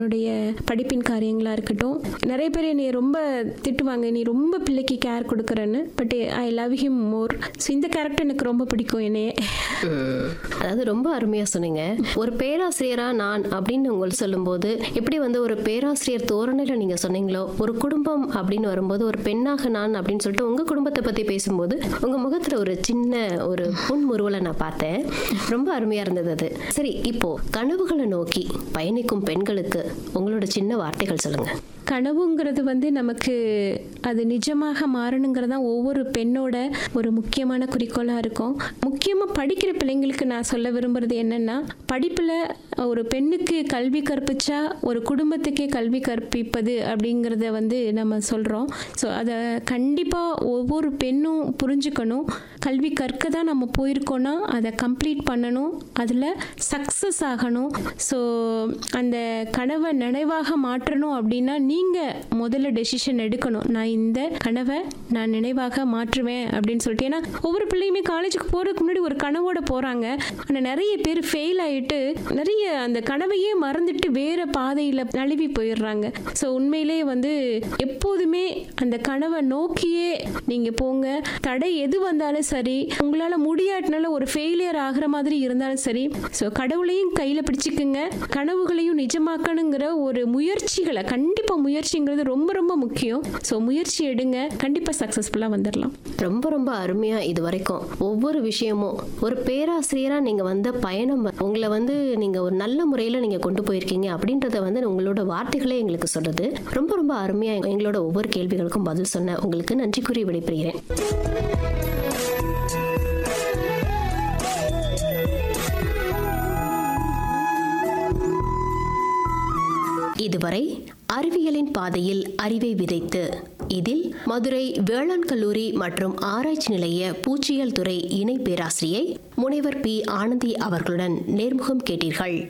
என்னுடைய படிப்பின் காரியங்களாக இருக்கட்டும் நிறைய பேர் என்னை ரொம்ப திட்டுவாங்க நீ ரொம்ப பிள்ளைக்கு கேர் கொடுக்குறேன்னு but I love him more so இந்த கேரக்டர் எனக்கு ரொம்ப பிடிக்கும் என்னையே அதாவது ரொம்ப அருமையா சொன்னீங்க ஒரு பேராசிரியரா நான் அப்படின்னு உங்களுக்கு சொல்லும்போது எப்படி வந்து ஒரு பேராசிரியர் தோரணையில நீங்க சொன்னீங்களோ ஒரு குடும்பம் அப்படின்னு வரும்போது ஒரு பெண்ணாக நான் அப்படின்னு சொல்லிட்டு உங்க குடும்பத்தை பத்தி பேசும்போது உங்க முகத்துல ஒரு சின்ன ஒரு புன்முறுவலை நான் பார்த்தேன் ரொம்ப அருமையா இருந்தது அது சரி இப்போ கனவுகளை நோக்கி பயணிக்கும் பெண்களுக்கு உங்களோட சின்ன வார்த்தைகள் சொல்லுங்க கனவுங்கிறது வந்து நமக்கு அது நிஜமாக மாறணுங்கிறது தான் ஒவ்வொரு பெண்ணோட ஒரு முக்கியமான குறிக்கோளாக இருக்கும் முக்கியமாக படிக்கிற பிள்ளைங்களுக்கு நான் சொல்ல விரும்புறது என்னென்னா படிப்பில் ஒரு பெண்ணுக்கு கல்வி கற்பிச்சா ஒரு குடும்பத்துக்கே கல்வி கற்பிப்பது அப்படிங்கிறத வந்து நம்ம சொல்கிறோம் ஸோ அதை கண்டிப்பாக ஒவ்வொரு பெண்ணும் புரிஞ்சுக்கணும் கல்வி கற்க தான் நம்ம போயிருக்கோன்னா அதை கம்ப்ளீட் பண்ணணும் அதில் சக்ஸஸ் ஆகணும் ஸோ அந்த கனவை நினைவாக மாற்றணும் அப்படின்னா நீங்கள் முதல்ல டெசிஷன் எடுக்கணும் நான் இந்த கனவை நான் நினைவாக மாற்றுவேன் அப்படின்னு சொல்லிட்டு ஏன்னா ஒவ்வொரு பிள்ளையுமே காலேஜுக்கு போகிறதுக்கு முன்னாடி ஒரு கனவோட போகிறாங்க ஆனால் நிறைய பேர் ஃபெயில் ஆகிட்டு நிறைய அந்த கனவையே மறந்துட்டு வேறு பாதையில் நழுவி போயிடுறாங்க ஸோ உண்மையிலேயே வந்து எப்போதுமே அந்த கனவை நோக்கியே நீங்கள் போங்க தடை எது வந்தாலும் சரி உங்களால் முடியாட்டினால ஒரு ஃபெயிலியர் ஆகிற மாதிரி இருந்தாலும் சரி ஸோ கடவுளையும் கையில் பிடிச்சிக்குங்க கனவுகளையும் நிஜமாக்கணுங்கிற ஒரு முயற்சிகளை கண்டிப்பாக முயற்சிங்கிறது ரொம்ப ரொம்ப முக்கியம் ஸோ முயற்சி எடுங்க கண்டிப்பாக சக்ஸஸ்ஃபுல்லாக வந்துடலாம் ரொம்ப ரொம்ப அருமையா இது வரைக்கும் ஒவ்வொரு விஷயமும் ஒரு பேராசிரியரா நீங்க வந்த பயணம் வ- உங்களை வந்து நீங்க ஒரு நல்ல முறையில நீங்க கொண்டு போயிருக்கீங்க அப்படின்றத வந்து உங்களோட வார்த்தைகளே எங்களுக்கு சொல்லுது ரொம்ப ரொம்ப அருமையா எங்களோட ஒவ்வொரு கேள்விகளுக்கும் பதில் சொன்ன உங்களுக்கு நன்றி கூறி விடைபெறுகிறேன் இதுவரை அறிவியலின் பாதையில் அறிவை விதைத்து இதில் மதுரை வேளாண் கல்லூரி மற்றும் ஆராய்ச்சி நிலைய பூச்சியியல் துறை இணை பேராசிரியை முனைவர் பி ஆனந்தி அவர்களுடன் நேர்முகம் கேட்டீர்கள்